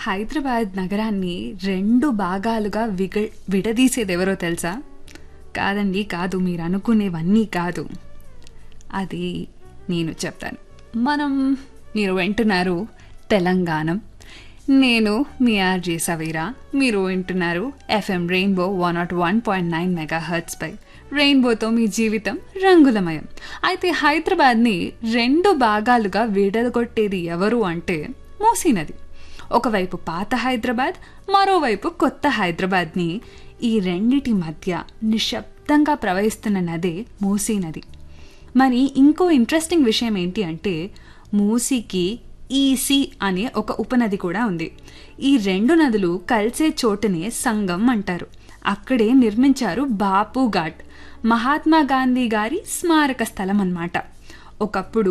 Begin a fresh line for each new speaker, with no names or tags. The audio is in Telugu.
హైదరాబాద్ నగరాన్ని రెండు భాగాలుగా విగ విడదీసేది ఎవరో తెలుసా కాదండి కాదు మీరు అనుకునేవన్నీ కాదు అది నేను చెప్తాను మనం మీరు వింటున్నారు తెలంగాణ నేను మీ ఆర్జే సవీరా మీరు వింటున్నారు FM rainbow one naught one point nine megahertz పై రెయిన్బోతో మీ జీవితం రంగులమయం అయితే హైదరాబాద్ని రెండు భాగాలుగా విడగొట్టేది ఎవరు అంటే మూసీ నది ఒకవైపు పాత హైదరాబాద్ మరోవైపు కొత్త హైదరాబాద్ని ఈ రెండిటి మధ్య నిశ్శబ్దంగా ప్రవహిస్తున్న నదే మూసీ నది మరి ఇంకో ఇంట్రెస్టింగ్ విషయం ఏంటి అంటే మూసీకి ఈసీ అనే ఒక ఉపనది కూడా ఉంది ఈ రెండు నదులు కలిసే చోటునే సంగం అంటారు అక్కడే నిర్మించారు బాపు ఘాట్ మహాత్మా గాంధీ గారి స్మారక స్థలం అన్నమాట ఒకప్పుడు